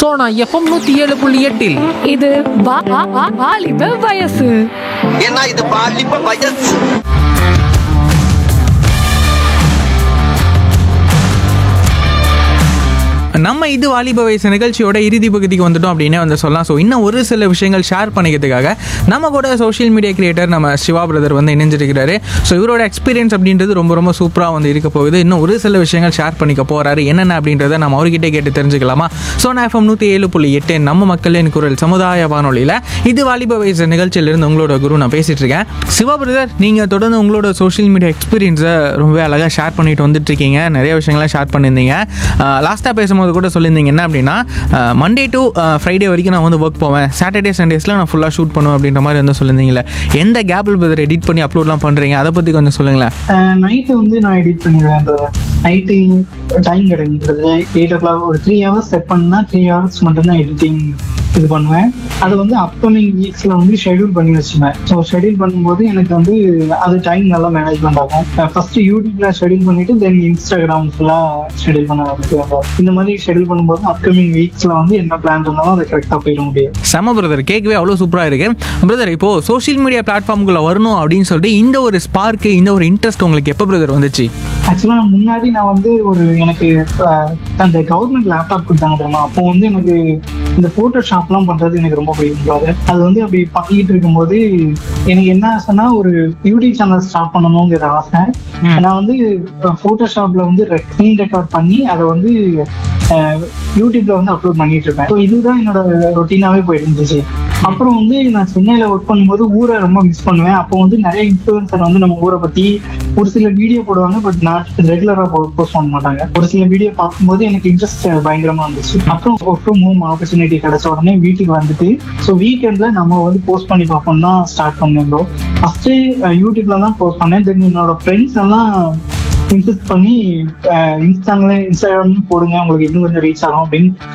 Sona FM நூத்தி ஏழு புள்ளி எட்டில் இது வா- வா- வா- வாலிப வயசு ஏன்னா இது பாலிப்ப வயசு நம்ம இது வாலிப வயசு நிகழ்ச்சியோட இறுதி பகுதிக்கு வந்துட்டோம் அப்படின்னே வந்து சொல்லலாம் ஸோ இன்னும் ஒரு சில விஷயங்கள் ஷேர் பண்ணிக்கிறதுக்காக நம்ம கூட சோஷியல் மீடியா கிரியேட்டர் நம்ம சிவா பிரதர் வந்து இணைஞ்சிருக்கிறாரு ஸோ இவரோட எக்ஸ்பீரியன்ஸ் அப்படின்றது ரொம்ப ரொம்ப சூப்பராக வந்து இருக்க போகுது இன்னும் ஒரு சில விஷயங்கள் ஷேர் பண்ணிக்க போறாரு என்னென்ன அப்படின்றத நம்ம அவர்கிட்ட கேட்டு தெரிஞ்சுக்கலாமா ஸோ நான் எஃப்எம் நூற்றி ஏழு புள்ளி எட்டு நம்ம மக்களின் குரல் சமுதாய வானொலியில் இது வாலிப வயசு நிகழ்ச்சியிலிருந்து உங்களோட குரு நான் பேசிட்டு இருக்கேன் சிவா பிரதர் நீங்கள் தொடர்ந்து உங்களோட சோஷியல் மீடியா எக்ஸ்பீரியன்ஸை ரொம்ப அழகாக ஷேர் பண்ணிட்டு வந்துட்டு இருக்கீங்க நிறைய விஷயங்களை ஷேர் பண்ணியிருந்தீங்க லாஸ்ட்டாக பேசும்போது கூட சொல்லியிருந்தீங்க என்ன அப்படின்னா மண்டே டு ஃப்ரைடே வரைக்கும் நான் வந்து ஒர்க் போவேன் சாட்டர்டே சண்டேஸில் நான் ஃபுல்லாக ஷூட் பண்ணுவேன் அப்படின்ற மாதிரி வந்து சொல்லியிருந்தீங்களே எந்த கேப்பில் பிரதர் எடிட் பண்ணி அப்லோட்லாம் பண்ணுறீங்க அதை பற்றி கொஞ்சம் சொல்லுங்களேன் நைட்டு வந்து நான் எடிட் பண்ணிடுவேன் நைட்டு டைம் கிடைக்கிறது எயிட் ஓ கிளாக் ஒரு த்ரீ ஹவர்ஸ் செட் பண்ணா த்ரீ ஹவர்ஸ் மட்டும்தான் எடிட்டிங் இது பண்ணுவேன் அது வந்து அப்கமிங் வீக்ஸ்ல வந்து ஷெட்யூல் பண்ணி வச்சுப்பேன் ஸோ ஷெட்யூல் பண்ணும்போது எனக்கு வந்து அது டைம் நல்லா மேனேஜ்மெண்ட் ஆகும் ஃபர்ஸ்ட் யூடியூப்ல ஷெட்யூல் பண்ணிட்டு தென் இன்ஸ்டாகிராம் ஃபுல்லா ஷெட்யூல் பண்ண ஆரம்பிச்சுவேன் இந்த மாதிரி ஷெட்யூல் பண்ணும்போது அப்கமிங் வீக்ஸ்ல வந்து என்ன பிளான் இருந்தாலும் அதை கரெக்டாக போயிட முடியும் செம பிரதர் கேட்கவே அவ்வளோ சூப்பராக இருக்கு பிரதர் இப்போ சோஷியல் மீடியா பிளாட்ஃபார்முக்குள்ள வரணும் அப்படின்னு சொல்லிட்டு இந்த ஒரு ஸ்பார்க்கு இந்த ஒரு இன்ட்ரெஸ்ட் உங்களுக்கு எப்போ பிரதர் வந்துச்சு ஆக்சுவலா முன்னாடி நான் வந்து ஒரு எனக்கு அஹ், அந்த கவர்மெண்ட் லேப்டாப் கொடுத்தாங்க தெரியுமா அப்போ வந்து எனக்கு இந்த போட்டோஷாப்லாம் பண்றது எனக்கு ரொம்ப பிடிக்கும் brother. அது வந்து அப்படி பண்ணிட்டு இருக்கும்போது எனக்கு என்ன ஆசைன்னா ஒரு யூடியூப் சேனல் ஸ்டார்ட் பண்ணணுங்கிற ஆசை நான் வந்து போட்டோஷாப்ல வந்து ஸ்க்ரீன் ரெக்கார்ட் பண்ணி அதை வந்து அஹ், யூடியூப்ல வந்து அப்லோட் பண்ணிட்டு இருப்பேன் ஸோ இதுதான் என்னோட ரொட்டீனாவே போயிட்டு இருந்துச்சு அப்புறம் வந்து நான் சென்னையில ஒர்க் பண்ணும்போது ஊரை ரொம்ப மிஸ் பண்ணுவேன் அப்போ வந்து நிறைய இன்ஃபுளுசர் வந்து நம்ம ஊரை பத்தி ஒரு சில வீடியோ போடுவாங்க பட் நாட் ரெகுலரா போஸ்ட் பண்ண மாட்டாங்க ஒரு சில வீடியோ பார்க்கும்போது எனக்கு இன்ட்ரெஸ்ட் பயங்கரமா இருந்துச்சு அப்புறம் ஒர்க் ஃப்ரம் ஹோம் ஆப்பர்ச்சுனிட்டி கிடைச்ச உடனே வீட்டுக்கு வந்துட்டு ஸோ வீக்கெண்ட்ல நம்ம வந்து போஸ்ட் பண்ணி பார்ப்போம் தான் ஸ்டார்ட் பண்ணேன் ப்ரோ ஃபர்ஸ்ட் யூடியூப்ல தான் போஸ்ட் பண்ணேன் தென் என்னோட ஃப்ரெண்ட்ஸ் எல்லாம் இன்சிஸ்ட் பண்ணி இன்ஸ்டாங்களே இன்ஸ்டாகிராம் போடுங்க உங்களுக்கு இன்னும் கொஞ்சம் ரீச் ஆகும் அப்படின்னு